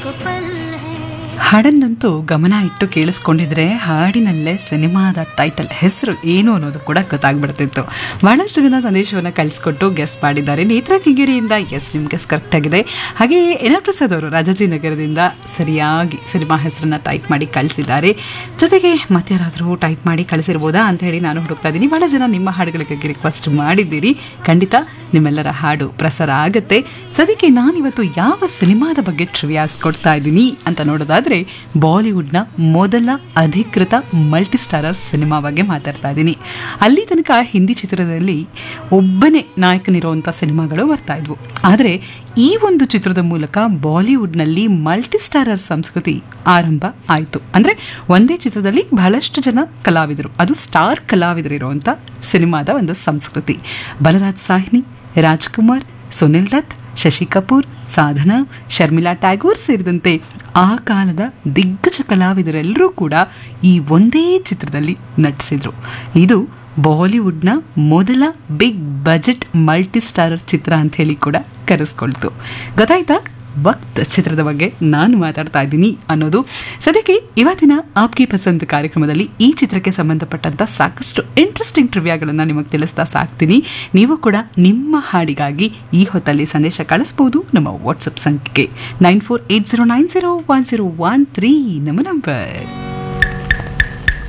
ಹಾಡನ್ನಂತೂ ಗಮನ ಇಟ್ಟು ಕೇಳಿಸ್ಕೊಂಡಿದ್ರೆ ಹಾಡಿನಲ್ಲೇ ಸಿನಿಮಾದ ಟೈಟಲ್ ಹೆಸರು ಏನು ಅನ್ನೋದು ಕೂಡ ಗೊತ್ತಾಗ್ಬಿಡ್ತಿತ್ತು ಬಹಳಷ್ಟು ಜನ ಸಂದೇಶವನ್ನು ಕಳಿಸ್ಕೊಟ್ಟು ಗೆಸ್ ಮಾಡಿದ್ದಾರೆ ನೇತ್ರ ಕಿಗಿರಿಯಿಂದ ಎಸ್ ನಿಮ್ ಗೆಸ್ ಕರೆಕ್ಟ್ ಆಗಿದೆ ಹಾಗೆ ಎನ್ ಪ್ರಸಾದ್ ಅವರು ರಾಜಾಜಿನಗರದಿಂದ ಸರಿಯಾಗಿ ಸಿನಿಮಾ ಹೆಸರನ್ನ ಟೈಪ್ ಮಾಡಿ ಕಳಿಸಿದ್ದಾರೆ ಜೊತೆಗೆ ಮತ್ತಾರಾದರೂ ಟೈಪ್ ಮಾಡಿ ಕಳಿಸಿರ್ಬೋದಾ ಅಂತ ಹೇಳಿ ನಾನು ಹುಡುಕ್ತಾ ಇದ್ದೀನಿ ಬಹಳ ಜನ ನಿಮ್ಮ ಹಾಡುಗಳಿಗೆ ರಿಕ್ವೆಸ್ಟ್ ಮಾಡಿದ್ದೀರಿ ಖಂಡಿತ ನಿಮ್ಮೆಲ್ಲರ ಹಾಡು ಪ್ರಸಾರ ಆಗುತ್ತೆ ಸದ್ಯಕ್ಕೆ ನಾನಿವತ್ತು ಯಾವ ಸಿನಿಮಾದ ಬಗ್ಗೆ ಟ್ರಿವಿಯಾಸ್ ಕೊಡ್ತಾ ಇದ್ದೀನಿ ಅಂತ ನೋಡೋದಾದ್ರೆ ಬಾಲಿವುಡ್ನ ಮೊದಲ ಅಧಿಕೃತ ಮಲ್ಟಿಸ್ಟಾರರ್ ಸಿನಿಮಾ ಬಗ್ಗೆ ಮಾತಾಡ್ತಾ ಇದ್ದೀನಿ ಅಲ್ಲಿ ತನಕ ಹಿಂದಿ ಚಿತ್ರದಲ್ಲಿ ಒಬ್ಬನೇ ನಾಯಕನಿರುವಂಥ ಸಿನಿಮಾಗಳು ಬರ್ತಾ ಇದ್ವು ಆದರೆ ಈ ಒಂದು ಚಿತ್ರದ ಮೂಲಕ ಬಾಲಿವುಡ್ನಲ್ಲಿ ಮಲ್ಟಿಸ್ಟಾರರ್ ಸಂಸ್ಕೃತಿ ಆರಂಭ ಆಯಿತು ಅಂದರೆ ಒಂದೇ ಚಿತ್ರದಲ್ಲಿ ಬಹಳಷ್ಟು ಜನ ಕಲಾವಿದರು ಅದು ಸ್ಟಾರ್ ಕಲಾವಿದರಿರುವಂಥ ಸಿನಿಮಾದ ಒಂದು ಸಂಸ್ಕೃತಿ ಬಲರಾಜ್ ಸಾಹ್ನಿ ರಾಜ್ಕುಮಾರ್ ಸುನಿಲ್ ದತ್ ಶಶಿ ಕಪೂರ್ ಸಾಧನಾ ಶರ್ಮಿಳಾ ಟ್ಯಾಗೋರ್ ಸೇರಿದಂತೆ ಆ ಕಾಲದ ದಿಗ್ಗಜ ಕಲಾವಿದರೆಲ್ಲರೂ ಕೂಡ ಈ ಒಂದೇ ಚಿತ್ರದಲ್ಲಿ ನಟಿಸಿದ್ರು ಇದು ಬಾಲಿವುಡ್ನ ಮೊದಲ ಬಿಗ್ ಬಜೆಟ್ ಮಲ್ಟಿಸ್ಟಾರರ್ ಚಿತ್ರ ಅಂತ ಹೇಳಿ ಕೂಡ ಕರೆಸ್ಕೊಳ್ತು ಗೊತ್ತಾಯ್ತಾ ವಕ್ತ್ ಚಿತ್ರದ ಬಗ್ಗೆ ನಾನು ಮಾತಾಡ್ತಾ ಇದ್ದೀನಿ ಅನ್ನೋದು ಸದ್ಯಕ್ಕೆ ಇವತ್ತಿನ ಆಪ್ಗೆ ಪಸಂದ್ ಕಾರ್ಯಕ್ರಮದಲ್ಲಿ ಈ ಚಿತ್ರಕ್ಕೆ ಸಂಬಂಧಪಟ್ಟಂತ ಸಾಕಷ್ಟು ಇಂಟ್ರೆಸ್ಟಿಂಗ್ ಟ್ರಿವ್ಯಾಗಳನ್ನು ನಿಮಗೆ ತಿಳಿಸ್ತಾ ಸಾಕ್ತೀನಿ ನೀವು ಕೂಡ ನಿಮ್ಮ ಹಾಡಿಗಾಗಿ ಈ ಹೊತ್ತಲ್ಲಿ ಸಂದೇಶ ಕಳಿಸ್ಬೋದು ನಮ್ಮ ವಾಟ್ಸಪ್ ಸಂಖ್ಯೆಗೆ nine four eight zero nine zero one zero one three ನಮ್ಮ ನಂಬರ್